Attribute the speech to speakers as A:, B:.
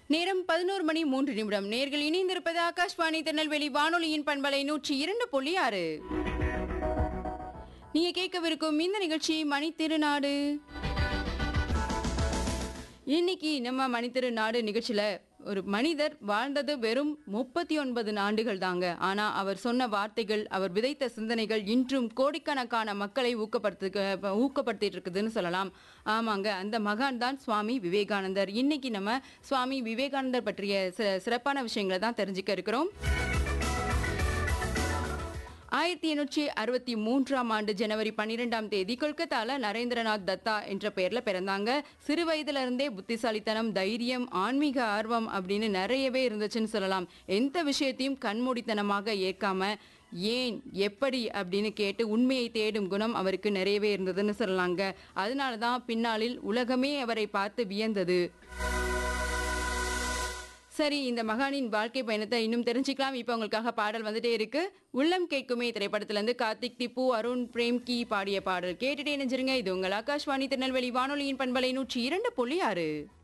A: நேரம் பதினோரு மணி மூன்று நிமிடம் நேர்கள் இணைந்திருப்பது ஆகாஷ்வாணி திருநெல்வேலி வானொலியின் பண்பலை நூற்றி இரண்டு புள்ளி ஆறு நீங்க கேட்கவிருக்கும் இந்த நிகழ்ச்சி மணி திருநாடு இன்னைக்கு நம்ம மணித்திரு நாடு நிகழ்ச்சியில ஒரு மனிதர் வாழ்ந்தது வெறும் முப்பத்தி ஒன்பது ஆண்டுகள் தாங்க ஆனா அவர் சொன்ன வார்த்தைகள் அவர் விதைத்த சிந்தனைகள் இன்றும் கோடிக்கணக்கான மக்களை ஊக்கப்படுத்து ஊக்கப்படுத்திட்டு இருக்குதுன்னு சொல்லலாம் ஆமாங்க அந்த மகான் தான் சுவாமி விவேகானந்தர் இன்னைக்கு நம்ம சுவாமி விவேகானந்தர் பற்றிய சி- சிறப்பான விஷயங்களை தான் தெரிஞ்சுக்க இருக்கிறோம் ஆயிரத்தி எண்ணூற்றி அறுபத்தி மூன்றாம் ஆண்டு ஜனவரி பன்னிரெண்டாம் தேதி கொல்கத்தால நரேந்திரநாத் தத்தா என்ற பெயர்ல பிறந்தாங்க சிறு வயதுல இருந்தே புத்திசாலித்தனம் தைரியம் ஆன்மீக ஆர்வம் அப்படின்னு நிறையவே இருந்துச்சுன்னு சொல்லலாம் எந்த விஷயத்தையும் கண்மூடித்தனமாக ஏற்காம ஏன் எப்படி அப்படின்னு கேட்டு உண்மையை தேடும் குணம் அவருக்கு நிறையவே இருந்ததுன்னு சொல்லலாங்க அதனால தான் பின்னாளில் உலகமே அவரை பார்த்து வியந்தது சரி இந்த மகானின் வாழ்க்கை பயணத்தை இன்னும் தெரிஞ்சுக்கலாம் இப்போ உங்களுக்காக பாடல் வந்துட்டே இருக்கு உள்ளம் கேட்குமே திரைப்படத்துல இருந்து கார்த்திக் திப்பு அருண் பிரேம்கி பாடிய பாடல் கேட்டுட்டே நினைச்சிருங்க இது உங்கள் ஆகாஷ்வாணி திருநெல்வேலி வானொலியின் பண்பலை நூற்றி இரண்டு புள்ளி ஆறு